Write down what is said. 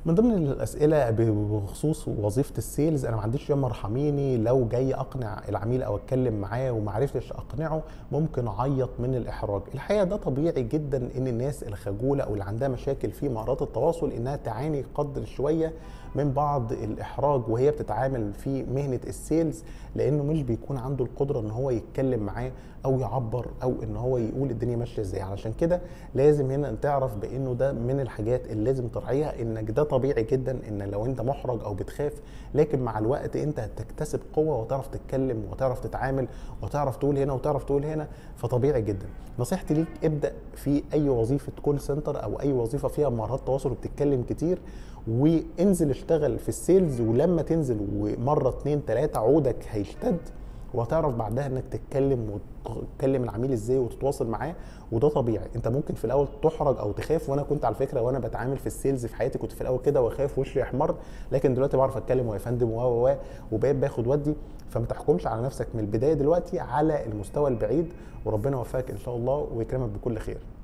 من ضمن الاسئله بخصوص وظيفه السيلز انا ما عنديش يوم ارحميني لو جاي اقنع العميل او اتكلم معاه وما عرفتش اقنعه ممكن اعيط من الاحراج الحقيقه ده طبيعي جدا ان الناس الخجوله او اللي عندها مشاكل في مهارات التواصل انها تعاني قدر شويه من بعض الاحراج وهي بتتعامل في مهنه السيلز لانه مش بيكون عنده القدره ان هو يتكلم معاه او يعبر او ان هو يقول الدنيا ماشيه ازاي علشان كده لازم هنا تعرف بانه ده من الحاجات اللي لازم تراعيها انك ده طبيعي جدا ان لو انت محرج او بتخاف لكن مع الوقت انت هتكتسب قوه وتعرف تتكلم وتعرف تتعامل وتعرف تقول هنا وتعرف تقول هنا فطبيعي جدا نصيحتي ليك ابدا في اي وظيفه كول سنتر او اي وظيفه فيها مهارات تواصل وبتتكلم كتير وانزل اشتغل في السيلز ولما تنزل ومره اتنين تلاته عودك هيشتد وهتعرف بعدها انك تتكلم وتكلم العميل ازاي وتتواصل معاه وده طبيعي انت ممكن في الاول تحرج او تخاف وانا كنت على فكره وانا بتعامل في السيلز في حياتي كنت في الاول كده واخاف وشي يحمر لكن دلوقتي بعرف اتكلم ويا فندم و و وبقيت باخد ودي فما تحكمش على نفسك من البدايه دلوقتي على المستوى البعيد وربنا يوفقك ان شاء الله ويكرمك بكل خير